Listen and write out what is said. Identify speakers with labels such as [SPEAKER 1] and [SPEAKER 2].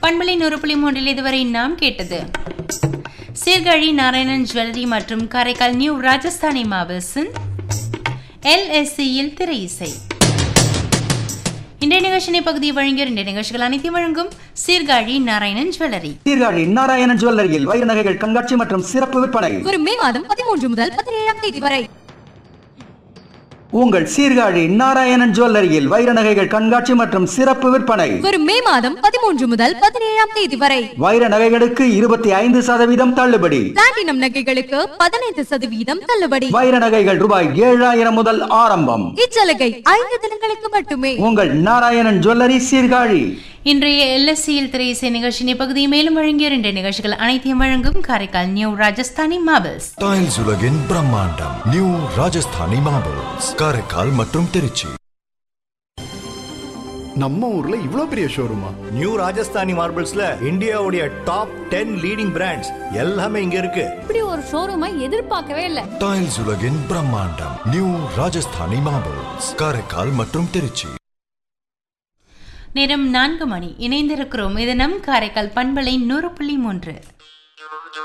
[SPEAKER 1] பண்பலை நூறு புள்ளி மூன்றில் இதுவரை நாம் கேட்டது சீர்காழி நாராயணன் ஜுவல்லரி மற்றும் காரைக்கால் நியூ ராஜஸ்தானி மாவல்ஸின் எல்எஸ்சியில் திரை இசை இன்றைய நிகழ்ச்சினை பகுதியை வழங்கிய ரெண்டு நிகழ்ச்சிகள் அனைத்தையும் வழங்கும் சீர்காழி நாராயணன் ஜுவல்லரி
[SPEAKER 2] சீர்காழி நாராயணன் ஜுவல்லரியில் வைர நகைகள் கண்காட்சி மற்றும் சிறப்பு விற்பனை
[SPEAKER 3] வரும் மே மாதம் பதிமூன்று முதல் பதினேழாம் தேதி வரை
[SPEAKER 2] உங்கள் சீர்காழி நாராயணன் ஜுவல்லரியில் வைர நகைகள் கண்காட்சி மற்றும் சிறப்பு விற்பனை
[SPEAKER 3] வரும் மே மாதம் பதிமூன்று முதல் பதினேழாம் தேதி வரை
[SPEAKER 2] வைர நகைகளுக்கு இருபத்தி ஐந்து சதவீதம் தள்ளுபடி
[SPEAKER 3] பிளாட்டினம் நகைகளுக்கு பதினைந்து சதவீதம் தள்ளுபடி
[SPEAKER 2] வைர நகைகள் ரூபாய் ஏழாயிரம் முதல் ஆரம்பம்
[SPEAKER 3] இச்சலுகை ஐந்து தினங்களுக்கு மட்டுமே
[SPEAKER 2] உங்கள் நாராயணன் ஜுவல்லரி சீர்காழி
[SPEAKER 1] இன்றைய எல்எஸ்சியில் திரை இசை நிகழ்ச்சினை பகுதியை மேலும் வழங்கிய ரெண்டு நிகழ்ச்சிகள் அனைத்தையும் வழங்கும் Karaikal new Rajasthani marbles
[SPEAKER 4] tiles உலகின் பிரம்மாண்டம் நியூ ராஜஸ்தானி மார்பிள்ஸ் காரைக்கால் மற்றும் திருச்சி
[SPEAKER 5] நம்ம ஊர்ல இவ்ளோ பெரிய ஷோரூமா
[SPEAKER 6] நியூ ராஜஸ்தானி மார்பிள்ஸ்ல இந்தியாவுடைய டாப் டென் லீடிங் பிராண்ட்ஸ் எல்லாமே இங்க இருக்கு
[SPEAKER 7] இப்படி ஒரு ஷோரூமை எதிர்பார்க்கவே இல்லை
[SPEAKER 4] டைல்ஸ் உலகின் பிரம்மாண்டம் நியூ ராஜஸ்தானி மார்பிள்ஸ் காரைக்கால் மற்றும் திருச்சி
[SPEAKER 1] நேரம் நான்கு மணி இணைந்திருக்கிறோம் இது நம் காரைக்கால் பண்பலை நூறு புள்ளி மூன்று